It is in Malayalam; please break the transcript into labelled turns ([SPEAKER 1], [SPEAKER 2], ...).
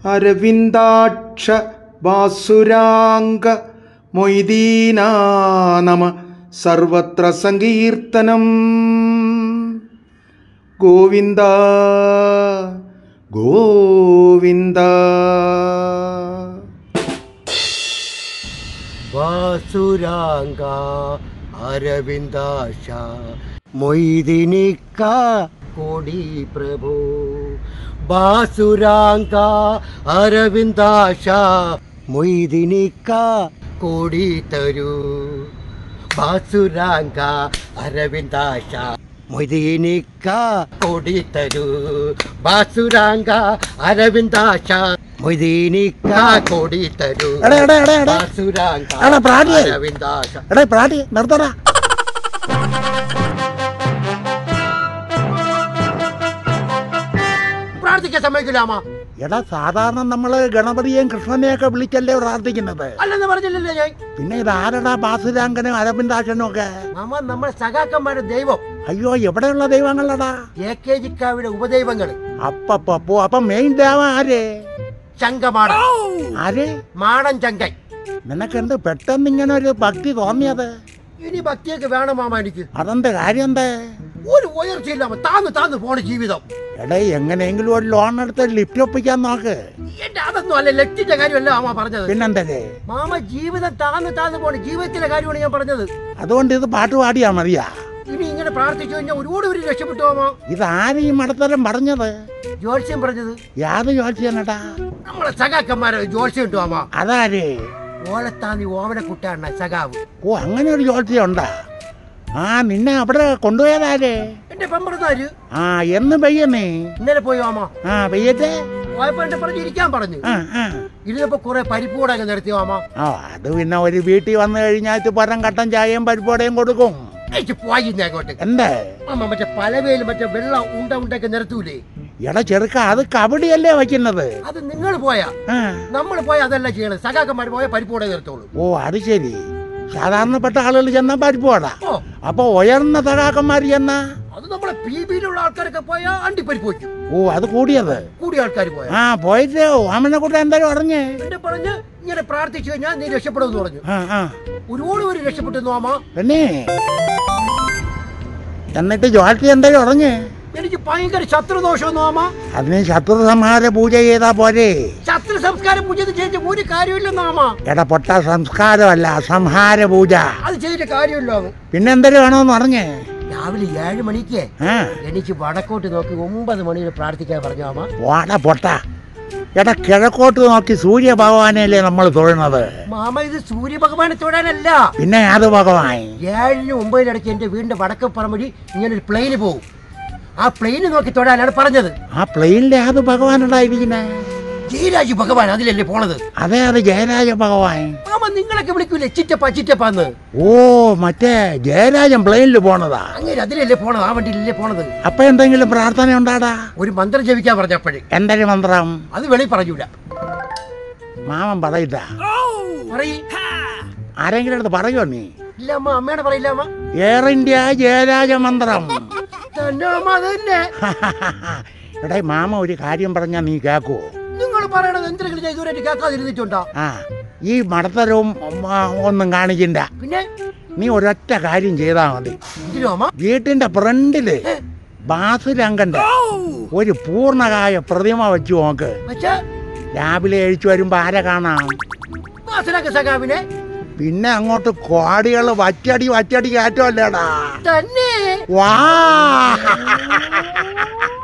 [SPEAKER 1] അരവിന്ദാക്ഷ ബാസുരാംഗ മൊയ്തീനാ നമ സർവത്ര സങ്കീർത്തനം ഗോവിന്ദ ഗോവിന്ദ
[SPEAKER 2] വാസുരാംഗ അരവിന്ദാശ മൊയ്തിനിക്ക കോടി പ്രഭു ബാസുരാംഗ അരവിന്ദാശ മൊയ്തിനിക്ക കോടി തരൂ ബാസുരാംഗ അരവിന്ദാശ മൊയ്തീനിക്ക കൊടി തരൂ ബാസുരാംഗ അരവിന്ദാശ മൊയ്തീനിക്ക കൊടി തരൂ
[SPEAKER 3] എടാ, എടാ, എടാ, എടാ.
[SPEAKER 2] ബാസുരാംഗ
[SPEAKER 3] എടാ, പ്രാണിയെ.
[SPEAKER 2] അരവിന്ദാശ
[SPEAKER 3] എടേ പ്രാട്ടി നിർത്തടാ
[SPEAKER 2] പ്രാർത്ഥിക്കാൻ സമ്മതിക്കില്ലാമ
[SPEAKER 3] എടാ സാധാരണ നമ്മള് ഗണപതിയെയും കൃഷ്ണനെയൊക്കെ വിളിച്ചല്ലേ പ്രാർത്ഥിക്കുന്നത്
[SPEAKER 2] അല്ലെന്ന് പറഞ്ഞില്ലല്ലോ ഞാൻ
[SPEAKER 3] പിന്നെ ഇത് ആരടാ ബാസുരാങ്കനും അരവിന്ദാക്ഷനും ഒക്കെ
[SPEAKER 2] മാമ നമ്മുടെ സഖാക്കന്മാരുടെ ദൈവം
[SPEAKER 3] അയ്യോ എവിടെയുള്ള ദൈവങ്ങളടാ
[SPEAKER 2] എ കെ ജിക്കാവിടെ ഉപദൈവങ്ങൾ
[SPEAKER 3] അപ്പപ്പോ അപ്പൊ മെയിൻ ദേവം ആര്
[SPEAKER 2] ശങ്കമാടൻ
[SPEAKER 3] ആര്
[SPEAKER 2] മാടൻ ചങ്കൻ
[SPEAKER 3] നിനക്കെന്ത് പെട്ടെന്ന് ഇങ്ങനെ ഒരു ഭക്തി തോന്നിയത്
[SPEAKER 2] ഇനി ഭക്തിയൊക്കെ വേണം മാമ എനിക്ക്
[SPEAKER 3] അതെന്ത് കാര്യം എന്തേ
[SPEAKER 2] ഒരു ഉയർച്ചയില്ലാമ താന്ന് താന്ന് പോണ ജീവിതം
[SPEAKER 3] എടേ എങ്ങനെയെങ്കിലും ഒരു ലോൺ എടുത്ത് ലിഫ്റ്റ് ഒപ്പിക്കാൻ നോക്ക്
[SPEAKER 2] എന്റെ അതൊന്നും അല്ല ലക്ഷ്യന്റെ കാര്യമല്ല മാമ പറഞ്ഞത്
[SPEAKER 3] പിന്നെന്തേ
[SPEAKER 2] മാമ ജീവിതം താന്ന് താന്ന് പോണ ജീവിതത്തിലെ കാര്യമാണ് ഞാൻ പറഞ്ഞത്
[SPEAKER 3] അതുകൊണ്ട് ഇത് പാട്ട് പാടിയാ മതിയാ
[SPEAKER 2] ഇനി ഇങ്ങനെ പ്രാർത്ഥിച്ചു കഴിഞ്ഞാൽ ഒരുപാട് പേര് രക്ഷപ്പെട്ടു മാമ
[SPEAKER 3] ഇതാരും ഈ മടത്തരം പറഞ്ഞത്
[SPEAKER 2] ജോത്സ്യം പറഞ്ഞത്
[SPEAKER 3] യാത് ചോദിച്ചേനടാ
[SPEAKER 2] നമ്മളെ സഖാക്കന്മാരെ ജോത്സ്യം ഇട്ടു മാമ
[SPEAKER 3] അതാര്
[SPEAKER 2] ഓലത്താന്നി ഓമന കുട്ടാണ് സഖാവ്
[SPEAKER 3] ഓ അങ്ങനെ ഒരു ജോത്സ്യം ഉണ്ടാ ആ നിന്നെ അവിടെ കൊണ്ടുപോയതാര്
[SPEAKER 2] എന്റെ പെമ്പറന്നാര്
[SPEAKER 3] ആ എന്ന് പെയ്യന്നേ
[SPEAKER 2] ഇന്നലെ പോയി മാമ
[SPEAKER 3] ആ പെയ്യത്തെ
[SPEAKER 2] പോയപ്പോ എന്റെ പറഞ്ഞ് ഇരിക്കാൻ പറഞ്ഞു
[SPEAKER 3] ആ ആ
[SPEAKER 2] ഇരുന്നപ്പോ കുറെ പരിപ്പൂടൊക്കെ നിർത്തി മാമ
[SPEAKER 3] ആ അത് പിന്നെ ഒരു വീട്ടിൽ വന്നു കഴിഞ്ഞാൽ പരം കട്ടൻ ചായയും പരിപ്പോടയും കൊടുക്കും
[SPEAKER 2] എനിക്ക് പോയി ഇന്ന് അങ്ങോട്ട്
[SPEAKER 3] എന്തേ
[SPEAKER 2] മാമ മറ്റേ പലവേലും മറ്റേ വെള്ളം ഉണ്ട ഉണ്ടൊക്കെ നിരത്തൂലേ
[SPEAKER 3] എടാ ചെറുക്ക അത് കബഡിയല്ലേ വയ്ക്കുന്നത്
[SPEAKER 2] അത് നിങ്ങൾ പോയാ
[SPEAKER 3] ആ
[SPEAKER 2] നമ്മൾ പോയാ അതല്ല ചെയ്യണത് സഖാക്കന്മാർ പോയാൽ പരിപ്പൂടെ നിർത്തോളൂ
[SPEAKER 3] ഓ അത് ശരി സാധാരണപ്പെട്ട ആളുകൾ ചെന്നാ പരിപ്പോടാ
[SPEAKER 2] ഓ
[SPEAKER 3] അപ്പൊ ഉയർന്ന തടാക്കന്മാർ ചെന്നാ
[SPEAKER 2] അത് നമ്മളെ പി ബിയിലുള്ള ആൾക്കാരൊക്കെ പോയാ അണ്ടിപ്പരിപ്പ് വയ്ക്കും
[SPEAKER 3] ഓ അത് കൂടിയത്
[SPEAKER 2] കൂടിയ ആൾക്കാർ പോയാ
[SPEAKER 3] ആ പോയിട്ട് ഓമനെ കൂടെ എന്തായാലും പറഞ്ഞേ
[SPEAKER 2] എന്നെ പറഞ്ഞ് ഇങ്ങനെ പ്രാർത്ഥിച്ചു കഴിഞ്ഞാൽ നീ രക്ഷപ്പെടുമെന്ന് പറഞ്ഞു
[SPEAKER 3] ആ ആ
[SPEAKER 2] ഒരുപാട് പേര് രക്ഷപ്പെട്ടു മാമ
[SPEAKER 3] പിന്നെ എന്നിട്ട് ജോലി എന്തായാലും ഉറങ്ങ്
[SPEAKER 2] എനിക്ക് ഭയങ്കര ശത്രുദോഷം മാമ
[SPEAKER 3] അതിന് ശത്രു സംഹാര പൂജ ചെയ്താ പോരെ
[SPEAKER 2] ശത്രു സംസ്കാരം പൂജ ചെയ്ത് ഒരു കാര്യമില്ല മാമ
[SPEAKER 3] എടാ പൊട്ട സംസ്കാരമല്ല സംഹാര പൂജ
[SPEAKER 2] അത് ചെയ്തിട്ട് കാര്യമില്ല അത്
[SPEAKER 3] പിന്നെ എന്തെങ്കിലും വേണോന്ന് പറഞ്ഞേ
[SPEAKER 2] രാവിലെ ഏഴ് മണിക്ക്
[SPEAKER 3] ആ
[SPEAKER 2] എനിക്ക് വടക്കോട്ട് നോക്കി ഒമ്പത് മണിയിൽ പ്രാർത്ഥിക്കാൻ പറഞ്ഞു മാമ
[SPEAKER 3] വാടാ പൊട്ട എടാ കിഴക്കോട്ട് നോക്കി സൂര്യ ഭഗവാനല്ലേ നമ്മൾ തൊഴുന്നത്
[SPEAKER 2] മാമ ഇത് സൂര്യഭഗവാനെ തൊടാനല്ല
[SPEAKER 3] പിന്നെ അത് ഭഗവാൻ
[SPEAKER 2] ഏഴിനും ഒമ്പതിനിടയ്ക്ക് എന്റെ വീടിന്റെ വടക്കപ്പുറം വഴി ഇങ്ങനെ ഒരു പ്ലെയിന് പോകും ആ പ്ലെയിന് നോക്കി തൊടാനാണ് പറഞ്ഞത്
[SPEAKER 3] ആ പ്ലെയിനിലെ അത് ഭഗവാനുണ്ടായിരിക്കുന്നേ
[SPEAKER 2] ജയരാജ് ഭഗവാൻ അതിലല്ലേ പോണത്
[SPEAKER 3] അതെ അത് ജയരാജ ഭഗവാൻ
[SPEAKER 2] മാമ നിങ്ങളൊക്കെ വിളിക്കൂലേ ചിറ്റപ്പ ചിറ്റപ്പാന്ന്
[SPEAKER 3] ഓ മറ്റേ ജയരാജൻ പ്ലെയിനിൽ പോണതാ
[SPEAKER 2] അങ്ങനെ അതിലല്ലേ പോണത് ആ വണ്ടിയിലല്ലേ പോണത്
[SPEAKER 3] അപ്പൊ എന്തെങ്കിലും പ്രാർത്ഥന ഉണ്ടാടാ
[SPEAKER 2] ഒരു മന്ത്രം ജപിക്കാൻ പറഞ്ഞപ്പോഴേ
[SPEAKER 3] എന്തൊരു മന്ത്രം
[SPEAKER 2] അത് വെളി പറഞ്ഞൂല
[SPEAKER 3] മാമൻ പറയില്ല
[SPEAKER 2] പറയ്
[SPEAKER 3] ആരെങ്കിലും അടുത്ത് പറയുമോ നീ
[SPEAKER 2] ഇല്ല അമ്മ അമ്മയുടെ പറയില്ല അമ്മ
[SPEAKER 3] എയർ ഇന്ത്യ ജയരാജ മന്ത്രം
[SPEAKER 2] തന്നെ അമ്മ അത് തന്നെ
[SPEAKER 3] എടേ മാമ ഒരു കാര്യം പറഞ്ഞാ നീ കേക്കുവോ
[SPEAKER 2] നിങ്ങൾ പറയണത് എന്തെങ്കിലും ഞാൻ ഇതുവരെ കേൾക്കാതിരുന്നിട്ടുണ്ടോ
[SPEAKER 3] ആ ഈ മടത്തരവും ഉം, ആ, ഒന്നും കാണിക്കണ്ട
[SPEAKER 2] പിന്നെ
[SPEAKER 3] നീ ഒരൊറ്റ കാര്യം ചെയ്താ മതി
[SPEAKER 2] എന്തിനോ അമ്മ
[SPEAKER 3] വീട്ടിന്റെ ഫ്രണ്ടില് ബാസുരംഗന്റെ ഒരു പൂർണ്ണകായ പ്രതിമ വെച്ച് നോക്ക്
[SPEAKER 2] പക്ഷേ
[SPEAKER 3] രാവിലെ എഴിച്ചു വരുമ്പോ ആരെ കാണാം
[SPEAKER 2] വാസനക സഖാവിനെ
[SPEAKER 3] പിന്നെ അങ്ങോട്ട് കോടികൾ വച്ചടി വച്ചടി കയറ്റമല്ലേടാ
[SPEAKER 2] തന്നെ
[SPEAKER 3] വാ